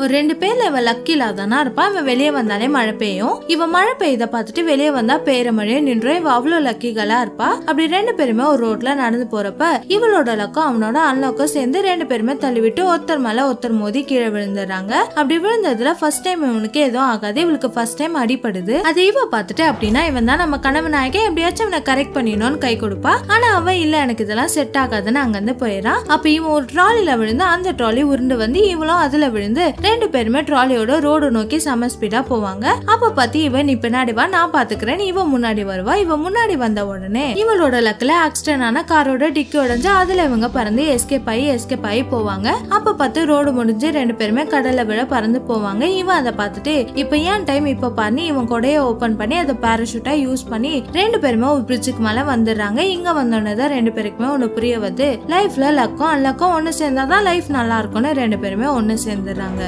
ஒரு ரெண்டு பேர்ல இவன் லக்கி இல்லாதானா இருப்பா இவன் வெளியே வந்தாலே மழை பெய்யும் இவன் மழை பெய்த பார்த்துட்டு வெளியே வந்தா பேர மழையே நின்று இவ அவ்வளவு லக்கிகளா இருப்பா அப்படி ரெண்டு பேருமே ஒரு ரோட்ல நடந்து போறப்ப இவளோட லக்கம் அவனோட அன்லக்கும் சேர்ந்து ரெண்டு பேருமே தள்ளிவிட்டு ஒருத்தர் மேல ஒருத்தர் மோதி கீழே விழுந்துடுறாங்க அப்படி விழுந்ததுல ஃபர்ஸ்ட் டைம் இவனுக்கு எதுவும் ஆகாது இவளுக்கு ஃபர்ஸ்ட் டைம் அடிப்படுது அது இவ பார்த்துட்டு அப்படின்னா இவன் தான் நம்ம கனவு நாயகன் எப்படியாச்சும் அவனை கரெக்ட் பண்ணிடணும்னு கை கொடுப்பா ஆனா அவன் இல்ல எனக்கு இதெல்லாம் செட் ஆகாதுன்னு அங்கிருந்து போயிடறான் அப்ப இவன் ஒரு ட்ராலில விழுந்து அந்த ட்ராலி உருண்டு வந்து இவளும் அதுல விழுந்து ரெண்டு பேருமே ட்ராலியோட ரோடு நோக்கி செம ஸ்பீடா போவாங்க அப்ப பார்த்து இவன் நீ பின்னாடி வா நான் பாத்துக்கிறேன் இவன் முன்னாடி வருவா இவன் முன்னாடி வந்த உடனே இவளோட லக்ல ஆக்சிடென்ட் ஆன காரோட டிக்கி உடைஞ்சு அதுல இவங்க பறந்து எஸ்கேப் ஆகி எஸ்கேப் ஆகி போவாங்க அப்ப பார்த்து ரோடு முடிஞ்சு ரெண்டு பேருமே கடல்ல விட பறந்து போவாங்க இவன் அதை பார்த்துட்டு இப்ப ஏன் டைம் இப்ப பண்ணி இவன் கொடைய ஓபன் பண்ணி அதை பேராஷூட்டா யூஸ் பண்ணி ரெண்டு பேருமே ஒரு பிரிட்ஜுக்கு மேல வந்துடுறாங்க இங்க வந்தோடனே தான் ரெண்டு பேருக்குமே ஒண்ணு புரிய வருது லைஃப்ல லக்கம் அன்லக்கம் ஒண்ணு சேர்ந்தாதான் லைஃப் நல்லா இருக்கும்னு ரெண்டு பேருமே ஒண்ணு சேர்ந்துடுறாங்க